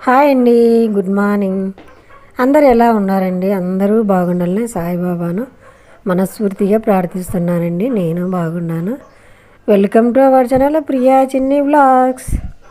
hi అండి good morning అందరు ఎలా ఉన్నారండి అందరూ బాగుండాలని సాయిబాబాను మనస్ఫూర్తిగా ప్రార్థిస్తున్నానండి నేను బాగున్నాను welcome to our channel Priya Chinni vlogs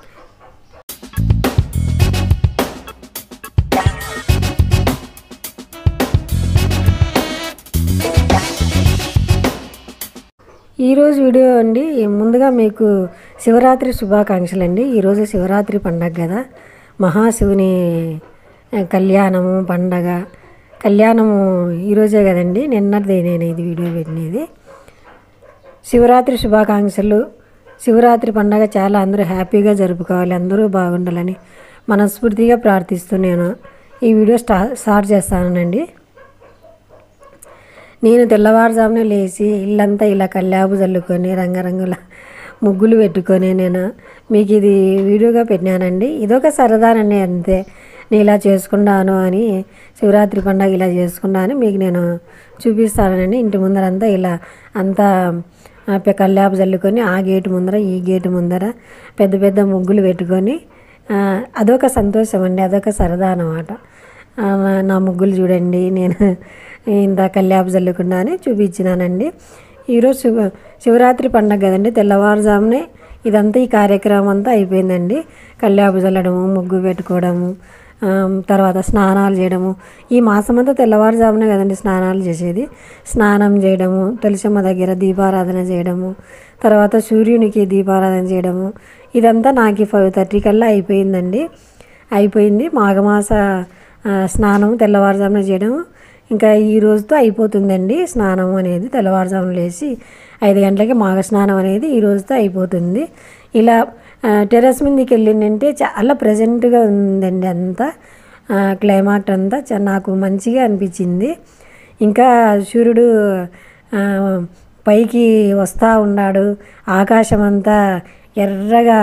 ఈరోజు వీడియో అండి ముందుగా మీకు శివరాత్రి శుభాకాంక్షలు అండి ఈరోజు శివరాత్రి పండగ కదా మహాశివుని ఆ, కళ్యాణము పండగ కళ్యాణము ఈరోజే కదండి నిన్నటిదే నేను ఇది వీడియో పెట్టినది శివరాత్రి శుభాకాంక్షలు శివరాత్రి పండగ చాలా అందరూ హ్యాపీగా జరుపుకోవాలి అందరూ బాగుండాలని మనస్ఫూర్తిగా ప్రార్థిస్తూ నేను ఈ వీడియో స్టా స్టార్ట్ చేస్తానండి నేను తెల్లవారుజామున లేచి ఇల్లంతా ఇలా కల్లాపు చల్లుకొని రంగురంగుల ముగ్గులు పెట్టుకొని నేను మీకు ఇది వీడియోగా పెట్టినానండి ఇదొక సరదానండి అంతే నేను ఇలా చేసుకున్నాను అని శివరాత్రి పండగ ఇలా చేసుకున్నాను మీకు నేను చూపిస్తానండి ఇంటి ముందరంతా ఇలా అంతా ఆ, పె- కల్లాపు చల్లుకొని ఆ గేటు ముందర ఈ గేటు ముందర పెద్ద పెద్ద ముగ్గులు పెట్టుకొని ఆ, అదొక సంతోషం అండి అదొక సరదా అన్నమాట ఆ, నా ముగ్గులు చూడండి నేను ఇంత కల్యాపు చల్లుకున్నా అని చూపించినానండి ఈరోజు శివ శివరాత్రి పండగ కదండి తెల్లవారుజామునే ఇదంతా ఈ కార్యక్రమం అంతా అయిపోయిందండి కల్యాపు చల్లడము ముగ్గు పెట్టుకోవడము ఆ, తర్వాత స్నానాలు చేయడము ఈ మాసం అంతా తెల్లవారుజామునే కదండి స్నానాలు చేసేది స్నానం చేయడము తులసమ్మ దగ్గర దీపారాధన చేయడము తర్వాత సూర్యునికి దీపారాధన చేయడము ఇదంతా నాకు ఫైవ్ థర్టీ కల్లా అయిపోయిందండి అయిపోయింది మాఘమాస ఆ, స్నానం తెల్లవారుజామున చేయడం ఇంకా ఈ రోజుతో అయిపోతుందండి స్నానం అనేది తెల్లవారుజామున లేచి ఐదు గంటలకి మాఘ స్నానం అనేది ఈ రోజుతో అయిపోతుంది ఇలా ఆ, టెర్రస్ మీదకి వెళ్ళిందంటే చాలా ప్రజెంట్గా ఉందండి అంతా ఆ, క్లైమాట్ అంతా చా- నాకు మంచిగా అనిపించింది ఇంకా సూర్యుడు ఆ, పైకి వస్తూ ఉన్నాడు ఆకాశం అంతా ఎర్రగా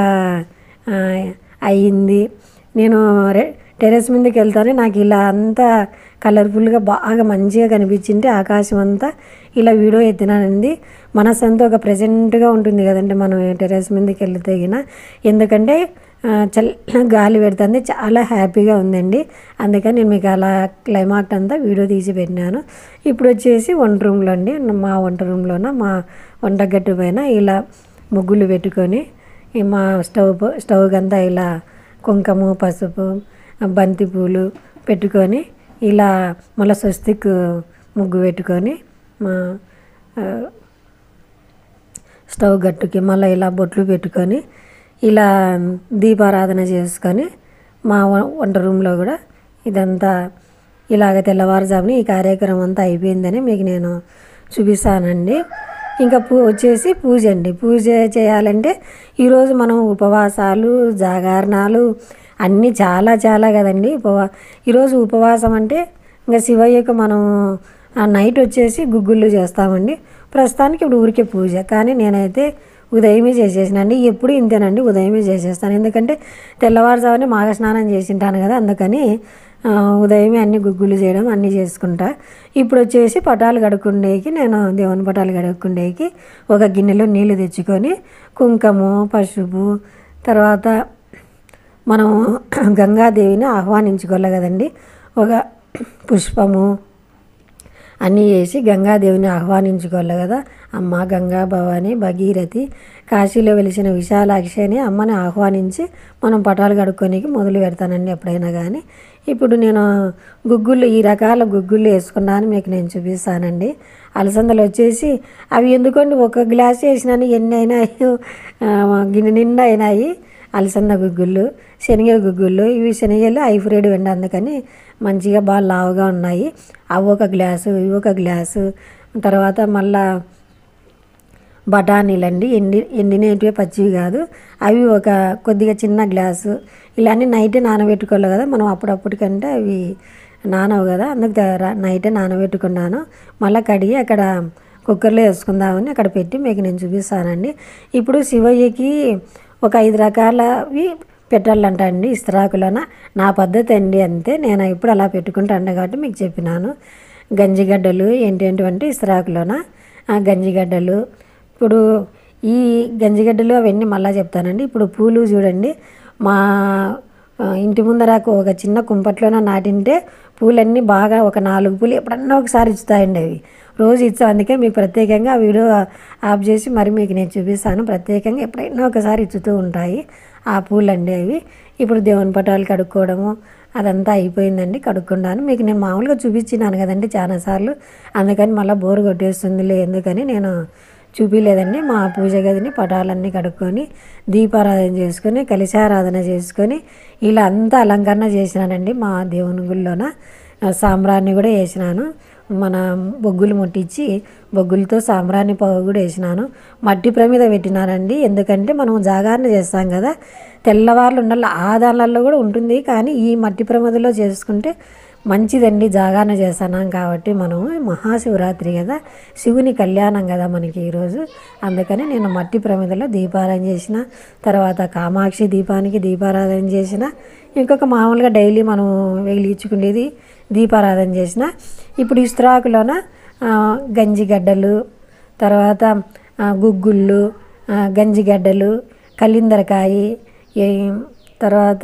ఆ, అయ్యింది నేను రె- టెర్రస్ మీదకి వెళ్తానే నాకు ఇలా అంతా కలర్ఫుల్గా బాగా మంచిగా కనిపించింది ఆకాశం అంతా ఇలా వీడియో ఎత్తినానండి మనసు అంతా ఒక ప్రజెంట్గా ఉంటుంది కదండి మనం టెర్రస్ మీదకి వెళ్తే గిన ఎందుకంటే ఆ, చల్ల గాలి పెడుతుంది చాలా హ్యాపీగా ఉందండి అందుకని నేను మీకు అలా క్లైమాట్ అంతా వీడియో తీసి పెట్టినాను ఇప్పుడు వచ్చేసి వంట రూమ్లో అండి మా వంట రూమ్లోన మా వంటగట్టు పైన ఇలా ముగ్గులు పెట్టుకొని ఈ మా స్టవ్ ప- స్టవ్ అంతా ఇలా కుంకుమ పసుపు బంతి పూలు పెట్టుకొని ఇలా మళ్ళీ స్వస్తిక్ ముగ్గు పెట్టుకొని మా ఆ, స్టవ్ గట్టుకి మళ్ళీ ఇలా బొట్లు పెట్టుకొని ఇలా దీపారాధన చేసుకొని మా వ- వంట రూమ్లో కూడా ఇదంతా ఇలాగ తెల్లవారుజామున ఈ కార్యక్రమం అంతా అయిపోయిందని మీకు నేను చూపిస్తానండి ఇంకా పూ వచ్చేసి పూజ అండి పూజ చేయాలంటే ఈరోజు మనం ఉపవాసాలు జాగరణాలు అన్నీ చాలా చాలా కదండి ఉపవా ఈరోజు ఉపవాసం అంటే ఇంకా శివయ్యకు మనం ఆ నైట్ వచ్చేసి గుగ్గుళ్ళు చేస్తామండి ప్రస్తుతానికి ఇప్పుడు ఊరికే పూజ కానీ నేనైతే ఉదయమే చేసేసినండి ఎప్పుడు ఇంతేనండి ఉదయమే చేసేస్తాను ఎందుకంటే తెల్లవారుజామునే మాఘ స్నానం చేసింటాను కదా అందుకని ఆ, ఉదయమే అన్ని గుగ్గులు చేయడం అన్నీ చేసుకుంటా ఇప్పుడు వచ్చేసి పటాలు కడుక్కుండేకి నేను దేవుని పటాలు కడుక్కుండేకి ఒక గిన్నెలో నీళ్లు తెచ్చుకొని కుంకుమ పసుపు తర్వాత మనం గంగాదేవిని ఆహ్వానించుకోవాలి కదండి ఒక పుష్పము అన్నీ వేసి గంగాదేవిని ఆహ్వానించుకోవాలి కదా అమ్మ గంగా భవాని భగీరథి కాశీలో వెలిసిన విశాలాక్షి అని అమ్మని ఆహ్వానించి మనం పటాలు కడుక్కోనికి మొదలు పెడతానండి ఎప్పుడైనా కానీ ఇప్పుడు నేను గుగ్గుళ్ళు ఈ రకాల గుగ్గుళ్ళు వేసుకున్నాను మీకు నేను చూపిస్తానండి అలసందలు వచ్చేసి అవి ఎందుకండి ఒక గ్లాస్ వేసినాను ఎన్ని అయినాయి ఆ, గిన్నె నిండా అయినాయి అలసంద గుగ్గుళ్ళు శనగ గుగ్గుళ్ళు ఇవి శనగలు హైబ్రిడ్ వెండి అందుకని మంచిగా బాగా లావుగా ఉన్నాయి అవి ఒక గ్లాసు ఇవి ఒక గ్లాసు తర్వాత మళ్ళా బఠానీలండి ఎండి ఎండినటివి పచ్చివి కాదు అవి ఒక కొద్దిగా చిన్న గ్లాసు ఇలా అన్ని నైటే నానబెట్టుకోవాలి కదా మనం అప్పుడప్పటికంటే అవి నానవు కదా అందుకు త- నైటే నానబెట్టుకున్నాను మళ్ళీ కడిగి అక్కడ కుక్కర్లో వేసుకుందామని అక్కడ పెట్టి మీకు నేను చూపిస్తానండి ఇప్పుడు శివయ్యకి ఒక ఐదు రకాలవి పెట్టాలంట అండి ఇస్తరాకులోన నా పద్ధతి అండి అంతే నేను ఇప్పుడు అలా పెట్టుకుంటాను కాబట్టి మీకు చెప్పినాను గంజిగడ్డలు ఏంటేంటివంటే ఇస్తరాకులోన ఆ గంజిగడ్డలు ఇప్పుడు ఈ గంజిగడ్డలు అవన్నీ మళ్ళీ చెప్తానండి ఇప్పుడు పూలు చూడండి మా ఆ, ఇంటి ముందరకు ఒక చిన్న కుంపట్లోనే నాటింటే పూలన్నీ బాగా ఒక నాలుగు పూలు ఎప్పుడన్నా ఒకసారి ఇస్తాయండి అవి రోజు ఇచ్చాం అందుకే మీకు ప్రత్యేకంగా ఆ వీడియో ఆఫ్ చేసి మరి మీకు నేను చూపిస్తాను ప్రత్యేకంగా ఎప్పుడైనా ఒకసారి ఇచ్చుతూ ఉంటాయి ఆ పూలండి అవి ఇప్పుడు దేవుని పటాలు కడుక్కోవడము అదంతా అయిపోయిందండి కడుక్కున్నాను మీకు నేను మామూలుగా చూపించినాను కదండి చాలాసార్లు అందుకని మళ్ళీ బోరు కొట్టేస్తుందిలే ఎందుకని నేను చూపించలేదండి మా పూజ గదిని పటాలన్నీ కడుక్కొని దీపారాధన చేసుకొని కలిశారాధన చేసుకొని ఇలా అంతా అలంకరణ చేసినానండి మా దేవుని గుళ్ళోన ఆ, సాంబ్రాన్ని కూడా వేసినాను మన బొగ్గులు ముట్టించి బొగ్గులతో సాంబ్రాన్ని పొగ కూడా వేసినాను మట్టి ప్రమిద పెట్టినానండి ఎందుకంటే మనం జాగరణ చేస్తాం కదా తెల్లవార్లు ఉండాలి ఆ దానిలలో కూడా ఉంటుంది కానీ ఈ మట్టి ప్రమిదలో చేసుకుంటే మంచిదండి జాగరణ చేస్తున్నాం కాబట్టి మనం మహాశివరాత్రి కదా శివుని కళ్యాణం కదా మనకి ఈరోజు అందుకని నేను మట్టి ప్రమిదలో దీపారాధన చేసిన తర్వాత కామాక్షి దీపానికి దీపారాధన చేసిన ఇంకొక మామూలుగా డైలీ మనం వెలిగించుకునేది దీపారాధన చేసిన ఇప్పుడు ఇస్త్రాకులోన ఆ, గంజిగడ్డలు తర్వాత ఆ, గుగ్గుళ్ళు ఆ, గంజిగడ్డలు కలిందరకాయ ఏ- తర్వాత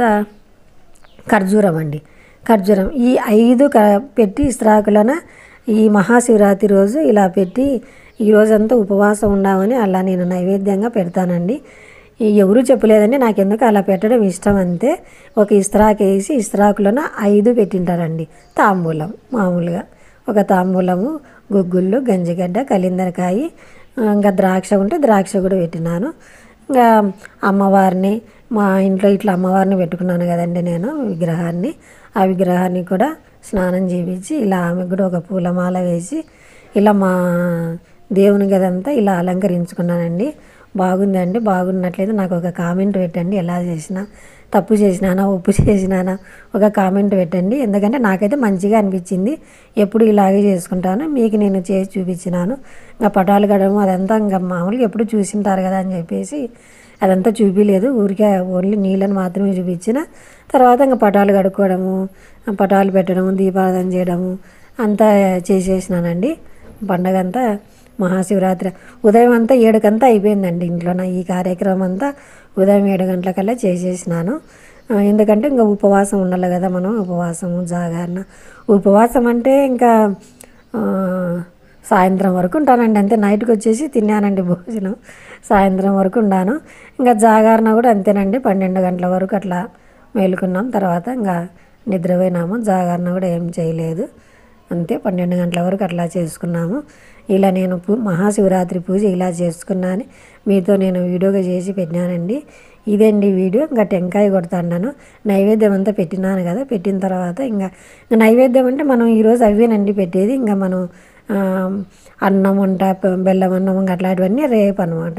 ఖర్జూరం అండి ఖర్జూరం ఈ ఐదు క పెట్టి ఇస్త్రాకులన ఈ మహాశివరాత్రి రోజు ఇలా పెట్టి ఈ రోజంతా ఉపవాసం ఉండామని అలా నేను నైవేద్యంగా పెడతానండి ఈ ఎవరు చెప్పలేదండి నాకెందుకు అలా పెట్టడం ఇష్టం అంతే ఒక ఇస్త్రాకు వేసి ఇస్త్రాకులను ఐదు పెట్టింటారండి తాంబూలం మామూలుగా ఒక తాంబూలము గుగ్గుళ్ళు గంజిగడ్డ కలిందరకాయ ఆ, ఇంకా ద్రాక్ష ఉంటే ద్రాక్ష కూడా పెట్టినాను ఇంకా అమ్మవారిని మా ఇంట్లో ఇట్లా అమ్మవారిని పెట్టుకున్నాను కదండి నేను విగ్రహాన్ని ఆ విగ్రహాన్ని కూడా స్నానం చేయించి ఇలా ఆమెకు కూడా ఒక పూలమాల వేసి ఇలా మా దేవుని గదంతా ఇలా అలంకరించుకున్నానండి బాగుందండి బాగున్నట్లయితే నాకు ఒక కామెంట్ పెట్టండి ఎలా చేసినా తప్పు చేసినానా ఉప్పు చేసినానా ఒక కామెంట్ పెట్టండి ఎందుకంటే నాకైతే మంచిగా అనిపించింది ఎప్పుడు ఇలాగే చేసుకుంటాను మీకు నేను చేసి చూపించినాను ఇంకా పటాలు కడము అదంతా ఇంకా మామూలుగా ఎప్పుడు చూసింటారు కదా అని చెప్పేసి అదంతా చూపించలేదు ఊరికే ఓన్లీ నీళ్ళని మాత్రమే చూపించిన తర్వాత ఇంకా పటాలు కడుక్కోవడము పటాలు పెట్టడము దీపారాధన చేయడము అంతా చేసేసినానండి పండగ అంతా మహాశివరాత్రి ఉదయం అంతా ఏడుకంతా అయిపోయిందండి ఇంట్లో నా ఈ కార్యక్రమం అంతా ఉదయం ఏడు గంటలకల్లా చేసేసినాను ఆ, ఎందుకంటే ఇంకా ఉపవాసం ఉండాలి కదా మనం ఉపవాసము జాగరణ ఉపవాసం అంటే ఇంకా ఆ, సాయంత్రం వరకు ఉంటానండి అంతే నైట్కి వచ్చేసి తిన్నానండి భోజనం సాయంత్రం వరకు ఉన్నాను ఇంకా జాగరణ కూడా అంతేనండి పన్నెండు గంటల వరకు అట్లా మేలుకున్నాం తర్వాత ఇంకా నిద్రపోయినాము జాగరణ కూడా ఏం చేయలేదు అంతే పన్నెండు గంటల వరకు అట్లా చేసుకున్నాము ఇలా నేను పూ మహాశివరాత్రి పూజ ఇలా చేసుకున్నాను మీతో నేను వీడియోగా చేసి పెట్టినానండి ఇదండి వీడియో ఇంకా టెంకాయ కొడతాను నైవేద్యం అంతా పెట్టినాను కదా పెట్టిన తర్వాత ఇంకా ఇంకా నైవేద్యం అంటే మనం ఈరోజు అవేనండి పెట్టేది ఇంకా మనం ఆ, అన్నం వంట ప- బెల్లం అన్నం ఇంకా అట్లాంటివన్నీ రేపు అనమాట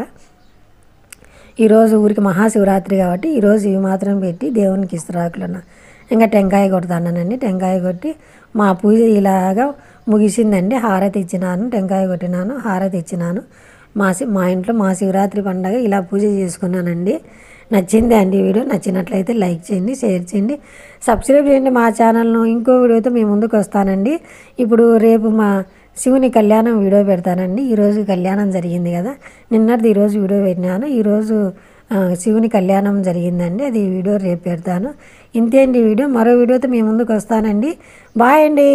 ఈరోజు ఊరికి మహాశివరాత్రి కాబట్టి ఈరోజు ఇవి మాత్రం పెట్టి దేవునికి ఇస్తరాకులను ఇంకా టెంకాయ కొడతానండి టెంకాయ కొట్టి మా పూజ ఇలాగా ముగిసిందండి హారతి ఇచ్చినాను టెంకాయ కొట్టినాను హారతి ఇచ్చినాను మా శి- మా ఇంట్లో మా శివరాత్రి పండగ ఇలా పూజ చేసుకున్నానండి నచ్చింది అండి ఈ వీడియో నచ్చినట్లయితే లైక్ చేయండి షేర్ చేయండి సబ్స్క్రైబ్ చేయండి మా ఛానల్ను ఇంకో వీడియోతో మీ ముందుకు వస్తానండి ఇప్పుడు రేపు మా శివుని కళ్యాణం వీడియో పెడతానండి ఈరోజు కళ్యాణం జరిగింది కదా నిన్నటిది ఈరోజు వీడియో పెట్టినాను ఈరోజు ఆ, శివుని కళ్యాణం జరిగిందండి అది వీడియో రేపు పెడతాను ఇంతే అండి ఈ వీడియో మరో వీడియోతో మీ ముందుకు వస్తానండి బాయ్ అండి